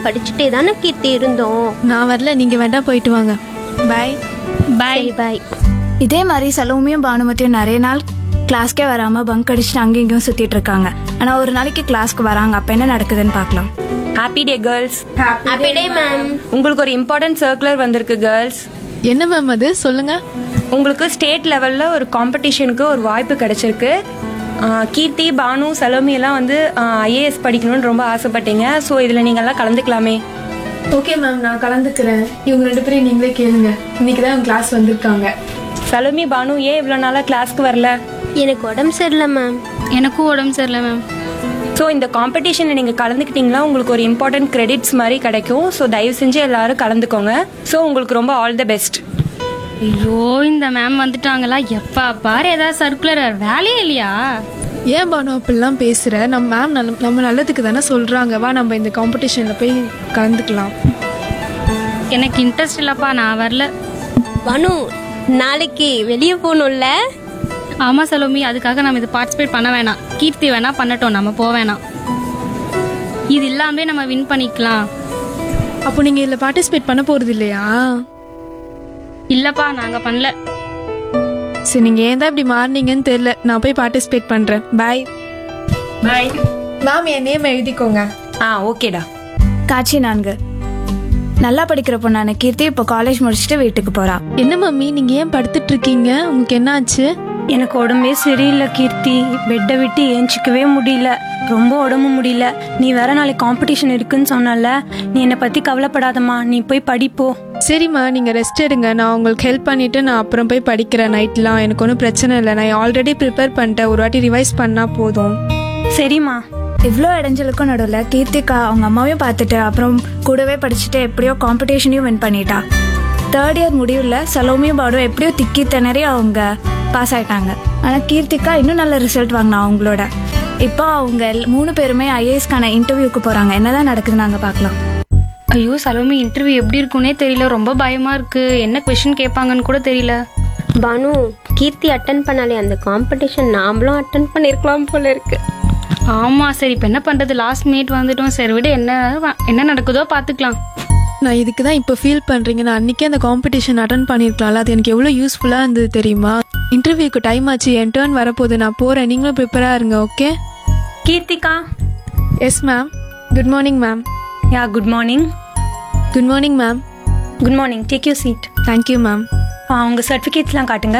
படிச்சுட்டே தானே கீர்த்தி இருந்தோம் நான் வரல நீங்க வேண்டா போயிட்டு வாங்க பாய் பாய் பாய் இதே மாதிரி சலோமியும் பானுமதியும் நிறைய நாள் கிளாஸ்க்கே வராம பங்க் அடிச்சுட்டு அங்கேயும் இங்கேயும் சுத்திட்டு இருக்காங்க ஆனா ஒரு நாளைக்கு கிளாஸ்க்கு வராங்க அப்ப என்ன நடக்குதுன்னு பார்க்கலாம் happy day girls happy day ma'am உங்களுக்கு ஒரு இம்பார்ட்டன்ட் சர்க்குலர் வந்திருக்கு கேர்ள்ஸ் என்ன மேம் அது சொல்லுங்க உங்களுக்கு ஸ்டேட் லெவலில் ஒரு காம்படிஷனுக்கு ஒரு வாய்ப்பு கிடைச்சிருக்கு ஆஹ் கீர்த்தி பானு சலோமி எல்லாம் வந்து ஐஏஎஸ் படிக்கணும்னு ரொம்ப ஆசைப்பட்டீங்க ஸோ இதில் நீங்கள்லாம் கலந்துக்கலாமே ஓகே மேம் நான் கலந்துக்கிறேன் இவங்க ரெண்டு பேரும் நீங்களே கேளுங்க இன்னைக்கு தான் கிளாஸ் வந்திருக்காங்க சலோமி பானு ஏன் இவ்வளோ நாளாக கிளாஸ்க்கு வரல எனக்கு உடம்பு சரியில்லை மேம் எனக்கும் உடம்பு சரியில்லை மேம் ஸோ இந்த காம்படிஷனில் நீங்கள் கலந்துக்கிட்டீங்களா உங்களுக்கு ஒரு இம்பார்ட்டன்ட் கிரெடிட்ஸ் மாதிரி கிடைக்கும் ஸோ தயவு செஞ்சு எல்லாரும் கலந்துக்கோங்க ஸோ உங்களுக்கு ரொம்ப ஆல் த பெஸ்ட் ஐயோ இந்த மேம் வந்துட்டாங்களா எப்பா பாரு ஏதாவது சர்க்குலர் வேலையே இல்லையா ஏன் பானு அப்படிலாம் பேசுற நம்ம மேம் நல்ல நம்ம நல்லதுக்கு தானே சொல்றாங்க வா நம்ம இந்த காம்படிஷன்ல போய் கலந்துக்கலாம் எனக்கு இன்ட்ரெஸ்ட் இல்லப்பா நான் வரல பனு நாளைக்கு வெளியே போகணும்ல ஆமா சலோமி அதுக்காக நம்ம இது பார்ட்டிசிபேட் பண்ண வேணாம் கீர்த்தி வேணா பண்ணட்டும் நம்ம போக வேணாம் இது இல்லாமலே நம்ம வின் பண்ணிக்கலாம் அப்போ நீங்க இதுல பார்ட்டிசிபேட் பண்ண போறது இல்லையா இல்லப்பா நாங்க பண்ணல சரி நீங்க ஏன் தான் இப்படி மாறினீங்கன்னு தெரியல நான் போய் பார்ட்டிசிபேட் பண்றேன் பாய் பாய் மேம் என் நேம் எழுதிக்கோங்க ஆ ஓகேடா காட்சி நான்கு நல்லா படிக்கிற பொண்ணான கீர்த்தி இப்போ காலேஜ் முடிச்சுட்டு வீட்டுக்கு போறா என்ன மம்மி நீங்க ஏன் படுத்துட்டு இருக்கீங்க உங்களுக்கு என்ன ஆச்சு எனக்கு உடம்பே சரியில்லை கீர்த்தி பெட்டை விட்டு ஏஞ்சிக்கவே முடியல ரொம்ப உடம்பு முடியல நீ வேற நாளைக்கு காம்படிஷன் இருக்குன்னு சொன்னல நீ என்னை பத்தி கவலைப்படாதம்மா நீ போய் படிப்போ சரிம்மா நீங்க ரெஸ்ட் எடுங்க நான் உங்களுக்கு ஹெல்ப் பண்ணிட்டு நான் அப்புறம் போய் படிக்கிறேன் நைட்லாம் எனக்கு ஒன்றும் பிரச்சனை இல்லை நான் ஆல்ரெடி ப்ரிப்பேர் பண்ணிட்டேன் ஒரு வாட்டி ரிவைஸ் பண்ணா போதும் சரிம்மா இவ்வளோ இடைஞ்சலுக்கும் நடுவில் கீர்த்திகா அவங்க அம்மாவையும் பார்த்துட்டு அப்புறம் கூடவே படிச்சுட்டு எப்படியோ காம்படிஷனையும் வின் பண்ணிட்டா தேர்ட் இயர் முடிவில் சலோமியும் பாடும் எப்படியோ திக்கி திணறி அவங்க பாஸ் ஆயிட்டாங்க ஆனால் கீர்த்திகா இன்னும் நல்ல ரிசல்ட் வாங்கினா அவங்களோட இப்போ அவங்க எல்- மூணு பேருமே ஐஏஎஸ்க்கான இன்டர்வியூக்கு போகிறாங்க என்னதான் நடக்குதுன்னு நாங்கள் பார்க்கலாம் ஐயோ சலோமி இன்டர்வியூ எப்படி இருக்குன்னே தெரியல ரொம்ப பயமா இருக்கு என்ன கொஸ்டின் கேட்பாங்கன்னு கூட தெரியல பானு கீர்த்தி அட்டன் பண்ணாலே அந்த காம்படிஷன் நாமளும் அட்டன் பண்ணிருக்கலாம் போல இருக்கு ஆமா சரி இப்போ என்ன பண்றது லாஸ்ட் மினிட் வந்துட்டோம் சரி விடு என்ன என்ன நடக்குதோ பாத்துக்கலாம் நான் இதுக்கு தான் இப்போ ஃபீல் பண்ணுறீங்க நான் அன்றைக்கே அந்த காம்படிஷன் அட்டன் பண்ணியிருக்கலாம்ல அது எனக்கு எவ்வளோ யூஸ்ஃபுல்லாக இருந்தது தெரியுமா இன்டர்வியூக்கு டைம் ஆச்சு என் டேர்ன் வரப்போகுது நான் போகிறேன் நீங்களும் ப்ரிப்பேராக இருங்க okay Keerthika yes ma'am good morning ma'am ya good morning good morning ma'am good morning take you seat thank you ma'am உங்கள் சர்டிஃபிகேட்ஸ்லாம் காட்டுங்க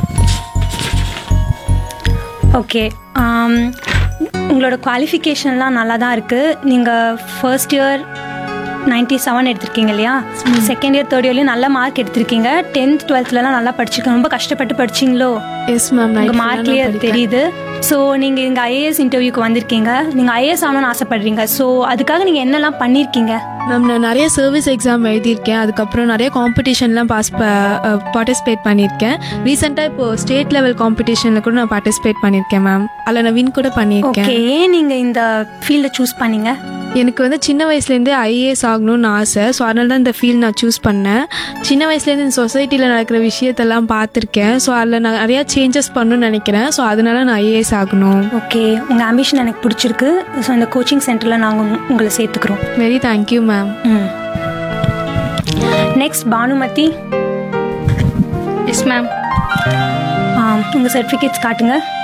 ஓகே உங்களோட குவாலிஃபிகேஷன்லாம் நல்லா தான் இருக்குது நீங்கள் ஃபர்ஸ்ட் இயர் நைன்டி செவன் எடுத்திருக்கீங்க இல்லையா செகண்ட் இயர் தேர்ட் இயர்லேயும் நல்ல மார்க் எடுத்திருக்கீங்க டென்த் டுவெல்த்லலாம் நல்லா படிச்சிருக்கீங்க ரொம்ப கஷ்டப்பட்டு படிச்சிங்களோ எஸ் மேம் உங்கள் மார்க்லேயே அது தெரியுது ஸோ நீங்கள் இங்கே ஐஏஎஸ் இன்டர்வியூக்கு வந்திருக்கீங்க நீங்கள் ஐஏஎஸ் ஆகணும்னு ஆசைப்படுறீங்க ஸோ அதுக்காக நீங்கள் என்னெல்லாம் பண்ணியிருக்கீங்க மேம் நான் நிறைய சர்வீஸ் எக்ஸாம் எழுதியிருக்கேன் அதுக்கப்புறம் நிறைய காம்படிஷன்லாம் பாஸ் பார்ட்டிசிபேட் பண்ணியிருக்கேன் ரீசெண்டாக இப்போ ஸ்டேட் லெவல் காம்படிஷனில் கூட நான் பார்ட்டிசிபேட் பண்ணியிருக்கேன் மேம் அதில் நான் வின் கூட பண்ணியிருக்கேன் ஓகே ஏன் நீங்கள் இந்த ஃபீல்டை சூஸ் பண்ணீங்க எனக்கு வந்து சின்ன வயசுலேருந்தே ஐஏஎஸ் ஆகணும்னு ஆசை ஸோ அதனால தான் இந்த ஃபீல்ட் நான் சூஸ் பண்ணேன் சின்ன வயசுலேருந்து இந்த சொசைட்டியில் நடக்கிற விஷயத்தெல்லாம் பார்த்துருக்கேன் ஸோ அதில் நான் நிறையா சேஞ்சஸ் பண்ணணும்னு நினைக்கிறேன் ஸோ அதனால நான் ஐஏஎஸ் ஆகணும் ஓகே உங்கள் ஆம்பிஷன் எனக்கு பிடிச்சிருக்கு ஸோ இந்த கோச்சிங் சென்டரில் நாங்கள் உங்களை சேர்த்துக்கிறோம் very thank you ma'am hmm next Banumathi yes ma'am உங்கள் சர்டிஃபிகேட்ஸ் காட்டுங்க